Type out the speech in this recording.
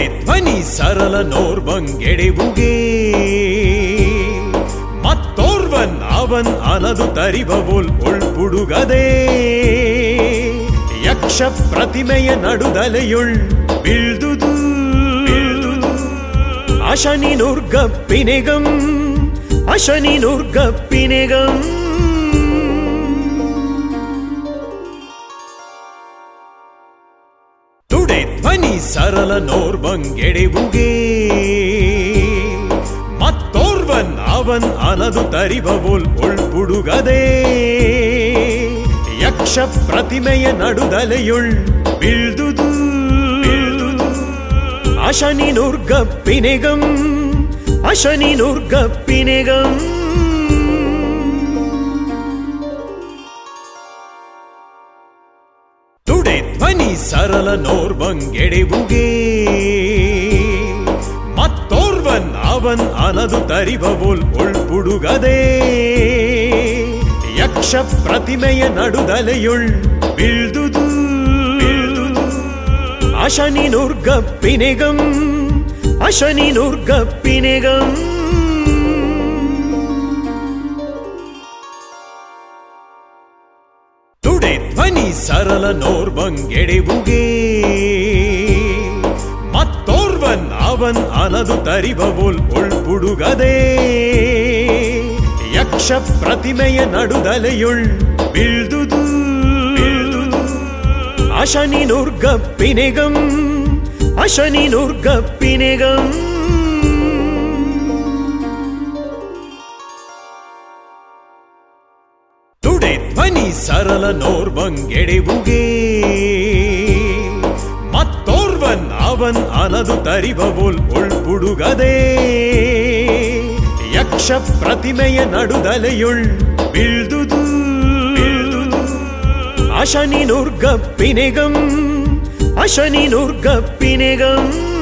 ಧ್ವನಿ ಸರಳ ನೋರ್ವಂಗೆಡೆವುಗೆ ಮತ್ತೋರ್ವನ್ ಅವನ್ ಅನದು ತರಿಬವುಲ್ ಉಳ್ಪುಡುಗದೆ ಯಕ್ಷ ಪ್ರತಿಮೆಯ ನಡುದಲೆಯುಳ್ ಬೀಳ್ದುದು ಅಶನಿ ನುರ್ಗಪ್ಪಿನೆಗಂ ಅಶನಿ ನುರ್ಗಪ್ಪಿನೆಗಂ ತುಡೆ ಧ್ವನಿ ಸರಳ ನೋರ್ವಂಗೆಡೆವುಗೆ ಮತ್ತೋರ್ವನ್ ಅವನ್ ಅನದು ತರಿಬವುಲ್ ಉಳ್ಪುಡುಗದೆ ಯಕ್ಷ ಪ್ರತಿಮೆಯ ನಡುದಲೆಯುಳ್ ಬೀಳ್ದುದು ಅಶನಿ ನುರ್ಗಪ್ಪಿನೆಗಂ ಅಶನಿ ನುರ್ಗಪ್ಪಿನೆಗಂ ತುಡೆ ಧ್ವನಿ ಸರಳ ನೋರ್ವಂಗೆಡೆವುಗೆ ಮತ್ತೋರ್ವನ್ ಅವನ್ ಅನದು ತರಿಬವುಲ್ ಉಳ್ಪುಡುಗದೆ ಯಕ್ಷ ಪ್ರತಿಮೆಯ ನಡುದಲೆಯುಳ್ ಬೀಳ್ದುದು ಅಶನಿ ನುರ್ಗಪ್ಪಿನೆಗಂ ಅಶನಿ ನುರ್ಗಪ್ಪಿನೆಗಂ ತುಡೆ ಧ್ವನಿ ಸರಳ ನೋರ್ವಂಗೆಡೆವುಗೆ ಮತ್ತೋರ್ವನ್ ಅವನ್ ಅನದು ತರಿಬವುಲ್ ಉಳ್ಪುಡುಗದೆ ಯಕ್ಷ ಪ್ರತಿಮೆಯ ನಡುದಲೆಯುಳ್ ಬೀಳ್ದುದು ಅಶನಿ ನುರ್ಗಪ್ಪಿನೆಗಂ ಅಶನಿ ನುರ್ಗಪ್ಪಿನೆಗಂ ತುಡೆ ಧ್ವನಿ ಸರಳ ನೋರ್ವಂಗೆಡೆವುಗೆ ಮತ್ತೋರ್ವನ್ ಅವನ್ ಅನದು ತರಿಬವುಲ್ ಉಳ್ಪುಡುಗದೆ ಯಕ್ಷ ಪ್ರತಿಮೆಯ ನಡುದಲೆಯುಳ್ ಬೀಳ್ದುದು ಅಶನಿ ನುರ್ಗಪ್ಪಿನೆಗಂ ಅಶನಿ ನುರ್ಗಪ್ಪಿನೆಗಂ ತುಡೆ ಧ್ವನಿ ಸರಳ ನೋರ್ವಂಗೆಡೆವುಗೆ ಮತ್ತೋರ್ವನ್ ಅವನ್ ಅನದು ತರಿಬವುಲ್ ಉಳ್ಪುಡುಗದೆ ಯಕ್ಷ ಪ್ರತಿಮೆಯ ನಡುದಲೆಯುಳ್ ಬೀಳ್ದುದು ಅಶನಿ ನುರ್ಗಪ್ಪಿನೆಗಂ ಅಶನಿ ನುರ್ಗಪ್ಪಿನೆಗಂ ತುಡೆ ಧ್ವನಿ ಸರಳ ನೋರ್ವಂಗೆಡೆವುಗೆ ಮತ್ತೋರ್ವನ್ ಅವನ್ ಅನದು ತರಿಬವುಲ್ ಉಳ್ಪುಡುಗದೆ ಯಕ್ಷ ಪ್ರತಿಮೆಯ ನಡುದಲೆಯುಳ್ ಬೀಳ್ದುದು ಅಶನಿ ನುರ್ಗಪ್ಪಿನೆಗಂ ಅಶನಿ ನುರ್ಗಪ್ಪಿನೆಗಂ